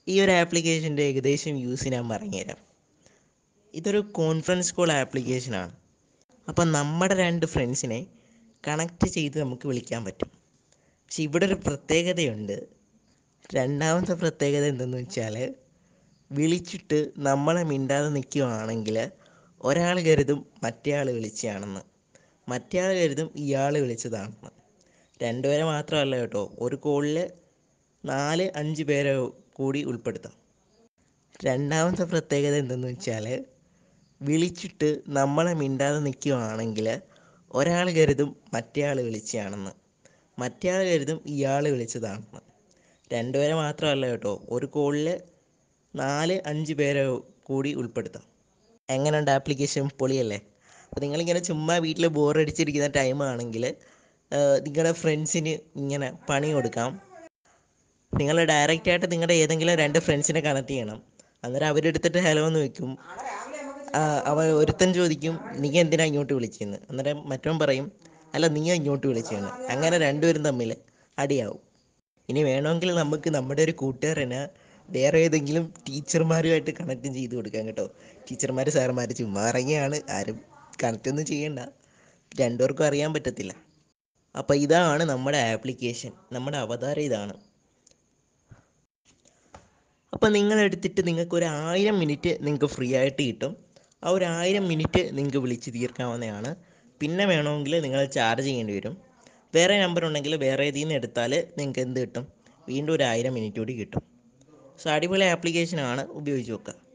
ഈ ഒരു ആപ്ലിക്കേഷൻ്റെ ഏകദേശം യൂസ് ഞാൻ പറഞ്ഞുതരാം ഇതൊരു കോൺഫറൻസ് കോൾ ആപ്ലിക്കേഷനാണ് അപ്പം നമ്മുടെ രണ്ട് ഫ്രണ്ട്സിനെ കണക്റ്റ് ചെയ്ത് നമുക്ക് വിളിക്കാൻ പറ്റും പക്ഷെ ഇവിടെ ഒരു പ്രത്യേകതയുണ്ട് രണ്ടാമത്തെ പ്രത്യേകത എന്തെന്ന് വെച്ചാൽ വിളിച്ചിട്ട് നമ്മളെ മിണ്ടാതെ നിൽക്കുകയാണെങ്കിൽ ഒരാൾ കരുതും മറ്റേ ആൾ വിളിച്ചതാണെന്ന് മറ്റേ ആൾ കരുതും ഇയാൾ വിളിച്ചതാണെന്ന് രണ്ടുപേരെ മാത്രമല്ല കേട്ടോ ഒരു കോളിൽ നാല് അഞ്ച് പേരെ കൂടി ഉൾപ്പെടുത്താം രണ്ടാമത്തെ പ്രത്യേകത എന്തെന്ന് വെച്ചാൽ വിളിച്ചിട്ട് നമ്മളെ മിണ്ടാതെ നിൽക്കുകയാണെങ്കിൽ ഒരാൾ കരുതും മറ്റേ ആൾ വിളിച്ചതാണെന്ന് മറ്റേ ആൾ കരുതും ഇയാൾ വിളിച്ചതാണെന്ന് രണ്ടുപേരെ മാത്രമല്ല കേട്ടോ ഒരു കോളിൽ നാല് അഞ്ച് പേരെ കൂടി ഉൾപ്പെടുത്താം എങ്ങനെയുണ്ട് ആപ്ലിക്കേഷൻ പൊളിയല്ലേ അപ്പോൾ നിങ്ങളിങ്ങനെ ചുമ്മാ വീട്ടിൽ ബോറടിച്ചിരിക്കുന്ന ടൈം ആണെങ്കിൽ നിങ്ങളുടെ ഫ്രണ്ട്സിന് ഇങ്ങനെ പണി കൊടുക്കാം നിങ്ങൾ ഡയറക്റ്റ് ആയിട്ട് നിങ്ങളുടെ ഏതെങ്കിലും രണ്ട് ഫ്രണ്ട്സിനെ കണക്ട് ചെയ്യണം അന്നേരം അവരെടുത്തിട്ട് ഹലോ എന്ന് വെക്കും ആ, അവ ഒരുത്തൻ ചോദിക്കും നീ എന്തിനാ ഇങ്ങോട്ട് വിളിച്ചതെന്ന് അന്നേരം മറ്റവൻ പറയും അല്ല നീ ഇങ്ങോട്ട് വിളിച്ചതെന്ന് അങ്ങനെ രണ്ടുപേരും തമ്മിൽ അടിയാവും ഇനി വേണമെങ്കിൽ നമുക്ക് നമ്മുടെ ഒരു കൂട്ടുകാരന് വേറെ ഏതെങ്കിലും ടീച്ചർമാരുമായിട്ട് കണക്ട് ചെയ്ത് കൊടുക്കാം കേട്ടോ ടീച്ചർമാർ സാറന്മാർ ചുമ്മാ ഇറങ്ങിയാണ് ആരും കണക്റ്റ് ഒന്നും ചെയ്യണ്ട രണ്ടുപേർക്കും അറിയാൻ പറ്റത്തില്ല അപ്പോൾ ഇതാണ് നമ്മുടെ ആപ്ലിക്കേഷൻ നമ്മുടെ അവതാരം ഇതാണ് അപ്പോൾ നിങ്ങൾ എടുത്തിട്ട് നിങ്ങൾക്ക് ഒരു ആയിരം മിനിറ്റ് നിങ്ങൾക്ക് ഫ്രീ ആയിട്ട് കിട്ടും ആ ഒരു ആയിരം മിനിറ്റ് നിങ്ങൾക്ക് വിളിച്ച് തീർക്കാവുന്നതാണ് പിന്നെ വേണമെങ്കിൽ നിങ്ങൾ ചാർജ് ചെയ്യേണ്ടി വരും വേറെ നമ്പർ ഉണ്ടെങ്കിൽ വേറെ ഇതിൽ നിന്ന് എടുത്താൽ നിങ്ങൾക്ക് എന്ത് കിട്ടും വീണ്ടും ഒരു ആയിരം മിനിറ്റ് കൂടി കിട്ടും സോ അടിപൊളി ആപ്ലിക്കേഷനാണ് ഉപയോഗിച്ച് നോക്കുക